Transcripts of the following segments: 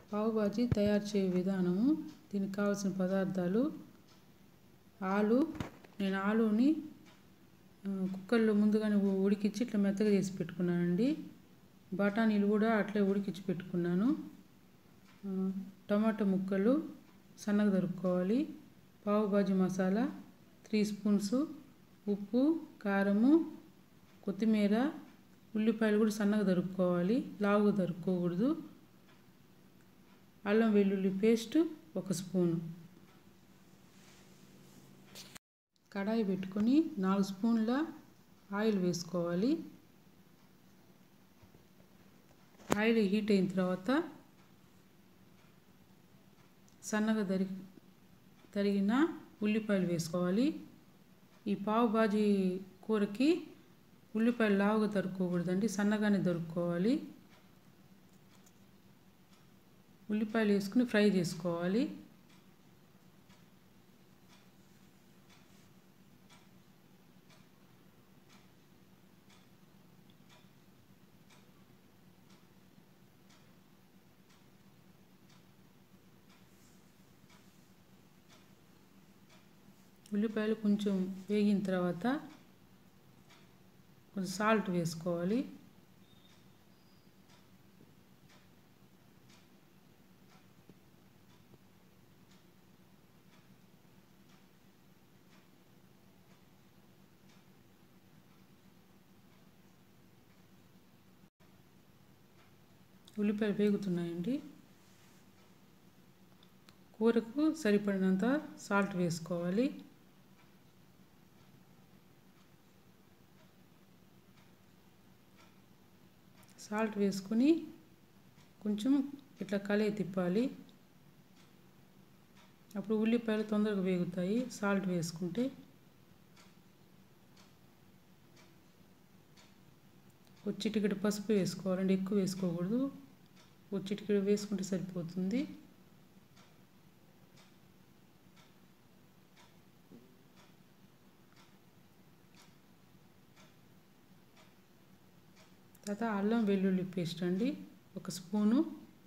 పావు బాజీ తయారు చేయే విధానము దీనికి కావాల్సిన పదార్థాలు ఆలు నేను ఆలుని ఆ, కుక్కర్లో ముందుగానే ఉ- ఉడికించి ఇట్లా మెత్తగా చేసి పెట్టుకున్నానండి బఠానీలు కూడా అట్లే ఉడికించి పెట్టుకున్నాను ఆ, టమాటా ముక్కలు సన్నగా దొరుకుకోవాలి పావు బాజీ మసాలా త్రీ స్పూన్స్ ఉప్పు కారము కొత్తిమీర ఉల్లిపాయలు కూడా సన్నగా దొరుకుకోవాలి లావుగా దొరుక్కోకూడదు అల్లం వెల్లుల్లి పేస్ట్ ఒక స్పూను కడాయి పెట్టుకొని నాలుగు స్పూన్ల ఆయిల్ వేసుకోవాలి ఆయిల్ హీట్ అయిన తర్వాత సన్నగా తరిగి తరిగిన ఉల్లిపాయలు వేసుకోవాలి ఈ పావు బాజీ కూరకి ఉల్లిపాయలు లావుగా తరుక్కోకూడదండి సన్నగానే దొరుకుకోవాలి ఉల్లిపాయలు వేసుకుని ఫ్రై చేసుకోవాలి ఉల్లిపాయలు కొంచెం వేగిన తర్వాత కొంచెం సాల్ట్ వేసుకోవాలి ఉల్లిపాయలు వేగుతున్నాయండి కూరకు సరిపడినంత సాల్ట్ వేసుకోవాలి సాల్ట్ వేసుకొని కొంచెం ఇట్లా కలయి తిప్పాలి అప్పుడు ఉల్లిపాయలు తొందరగా వేగుతాయి సాల్ట్ వేసుకుంటే ఒక చిటికెడు పసుపు వేసుకోవాలండి ఎక్కువ వేసుకోకూడదు ఒక చిటికెడు వేసుకుంటే సరిపోతుంది తర్వాత అల్లం వెల్లుల్లి పేస్ట్ అండి ఒక స్పూను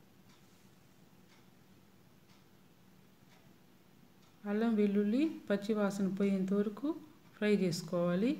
అల్లం వెల్లుల్లి పచ్చి వాసన పోయేంత వరకు ఫ్రై చేసుకోవాలి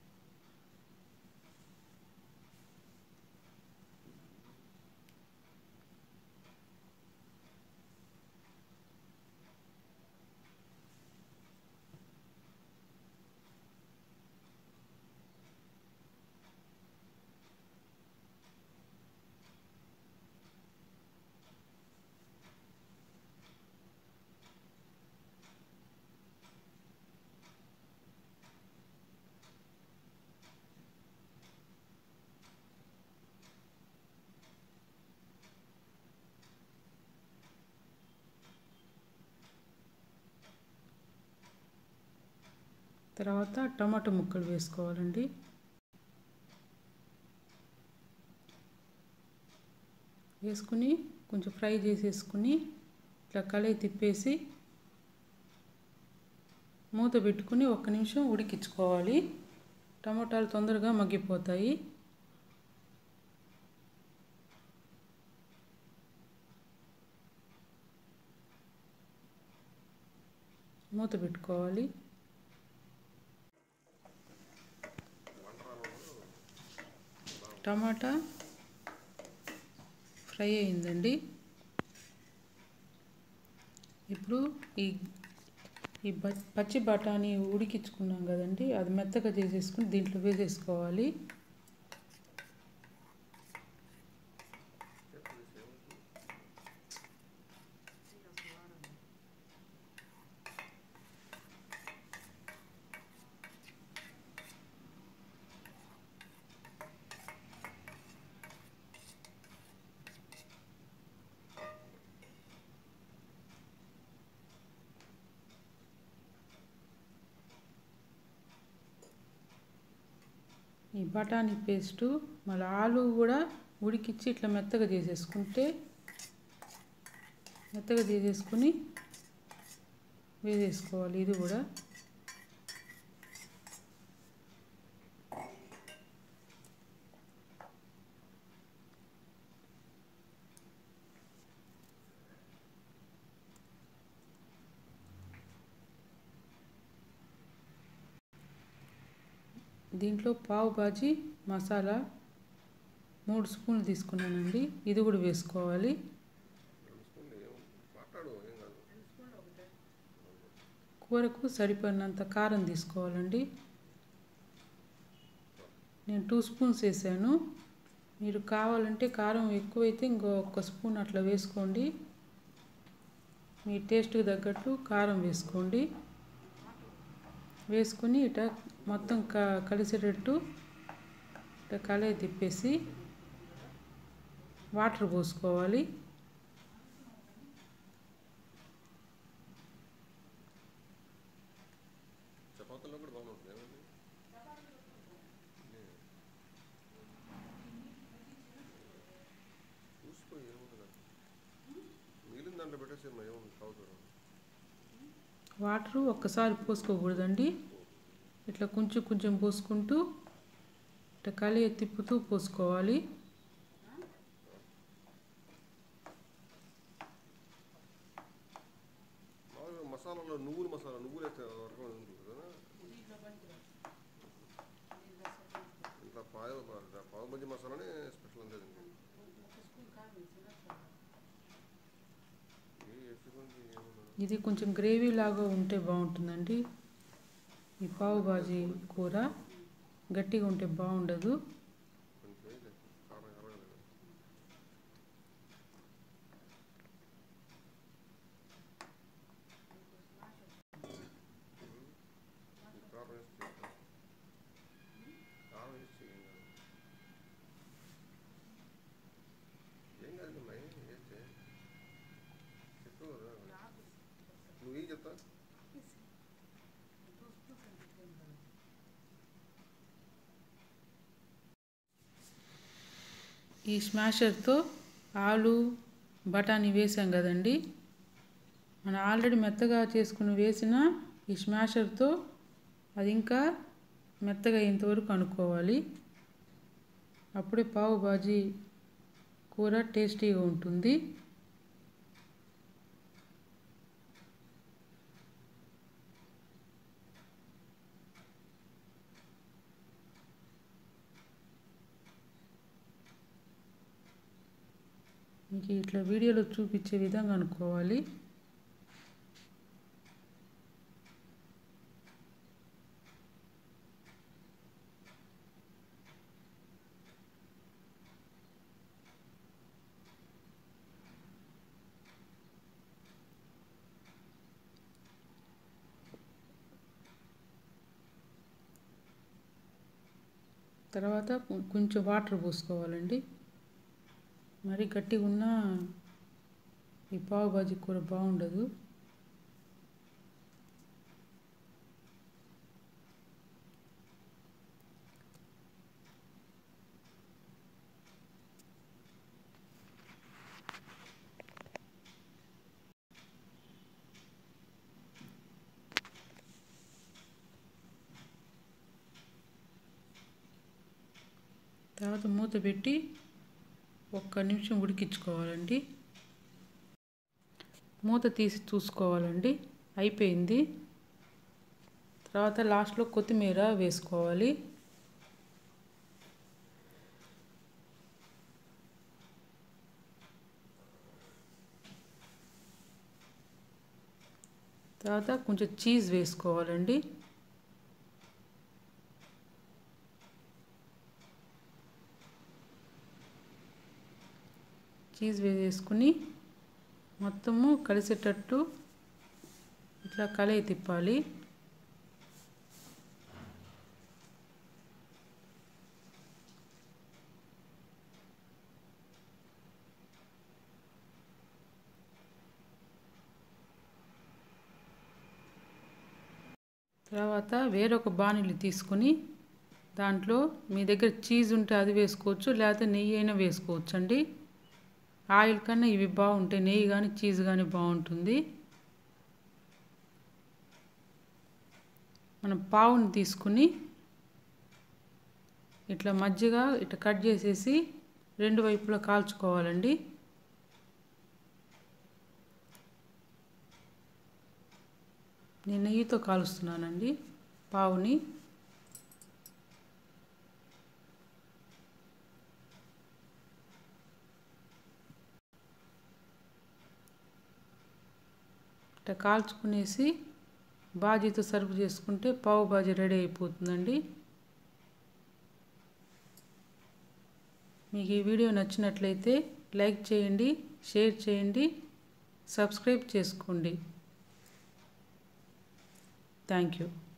తర్వాత టమాటా ముక్కలు వేసుకోవాలండి వేసుకుని కొంచెం ఫ్రై చేసేసుకుని ఇట్లా కలయి తిప్పేసి మూత పెట్టుకుని ఒక్క నిమిషం ఉడికించుకోవాలి టమాటాలు తొందరగా మగ్గిపోతాయి మూత పెట్టుకోవాలి టమాటా ఫ్రై అయిందండి ఇప్పుడు ఈ ఈ బ పచ్చి బఠానీ ఉడికించుకున్నాం కదండి అది మెత్తగా చేసేసుకుని దీంట్లో వేసేసుకోవాలి ఈ బఠానీ పేస్టు మళ్ళీ ఆలు కూడా ఉడికిచ్చి ఇట్లా మెత్తగా చేసేసుకుంటే మెత్తగా చేసేసుకుని వేసేసుకోవాలి ఇది కూడా దీంట్లో పావు బాజీ మసాలా మూడు స్పూన్లు తీసుకున్నానండి ఇది కూడా వేసుకోవాలి రెండు స్పూన్లు ఏం మాట్లాడు ఏం కాదు కూరకు సరిపడినంత కారం తీసుకోవాలండి నేను టూ స్పూన్స్ వేసాను మీరు కావాలంటే కారం ఎక్కువైతే ఇంకో ఒక్క స్పూన్ అట్లా వేసుకోండి మీ టేస్ట్కి తగ్గట్టు కారం వేసుకోండి వేసుకొని ఇట మొత్తం క కలిసేటట్టు ఇట కలయి తిప్పేసి వాటర్ పోసుకోవాలి చపాతీలో కూడా బాగానే ఉంటుంది ఏమండి చూసిపోయి ఏముంది నాకు మిగిలిన దాంట్లో పెట్టేసేమ్మా ఏముంది తాగుతారు వాటర్ ఒక్కసారి పోసుకోకూడదండి ఇట్లా కొంచెం కొంచెం పోసుకుంటూ ఇట్లా కలియ తిప్పుతూ పోసుకోవాలి మామూలుగా మసాలాలో నువ్వులు మసాలా నువ్వులు వేస్తే వరకు ఉంటుంది కదా ఇంట్లో పాయ పావు బజ్జీ మసాలానే స్పెషల్ అంతే దీనికి ఏ వేసుకోండి ఏమన్నా ఇది కొంచెం గ్రేవీ లాగా ఉంటే బాగుంటుందండి ఈ పావు బాజీ కూర గట్టిగా ఉంటే బాగుండదు కొంచెం వేయలే కారం ఎరగలేదు ఈ కారం వేస్తే కారం వేస్తే ఏం కాదు ఏం కాదు అమ్మా, ఏం వేస్తే చెప్పు కదా నువ్వు ఏం చెప్తా ఈ స్మాషర్తో ఆలు బఠానీ వేసాం కదండి మనం ఆల్రెడీ మెత్తగా చేసుకుని వేసిన ఈ స్మాషర్తో అది ఇంకా మెత్తగా అయ్యేంతవరకు అనుకోవాలి అప్పుడే పావు బాజీ కూర టేస్టీగా ఉంటుంది మీకు ఇట్లా వీడియోలో చూపించే విధంగా అనుకోవాలి తర్వాత కొ- కొంచెం వాటర్ పోసుకోవాలండి మరి గట్టిగా ఉన్న ఈ పావు బాజీ కూర బాగుండదు తర్వాత మూత పెట్టి ఒక్క నిమిషం ఉడికించుకోవాలండి మూత తీసి చూసుకోవాలండి అయిపోయింది తర్వాత లాస్ట్లో కొత్తిమీర వేసుకోవాలి తర్వాత కొంచెం చీజ్ వేసుకోవాలండి చీజ్ వేసుకుని మొత్తము కలిసేటట్టు ఇట్లా కలయి తిప్పాలి తర్వాత వేరొక బాణీలు తీసుకుని దాంట్లో మీ దగ్గర చీజ్ ఉంటే అది వేసుకోవచ్చు లేకపోతే నెయ్యి అయినా వేసుకోవచ్చు అండి ఆయిల్ కన్నా ఇవి బాగుంటాయి నెయ్యి కానీ చీజ్ కానీ బాగుంటుంది మనం పావుని తీసుకుని ఇట్లా మజ్జిగా ఇట్లా కట్ చేసేసి రెండు వైపులా కాల్చుకోవాలండి నేను నెయ్యితో కాలుస్తున్నానండి పావుని ఇట్లా కాల్చుకునేసి బాజీతో సర్వ్ చేసుకుంటే పావు బాజీ రెడీ అయిపోతుందండి మీకు ఈ వీడియో నచ్చినట్లయితే లైక్ చేయండి షేర్ చేయండి సబ్స్క్రైబ్ చేసుకోండి థ్యాంక్ యూ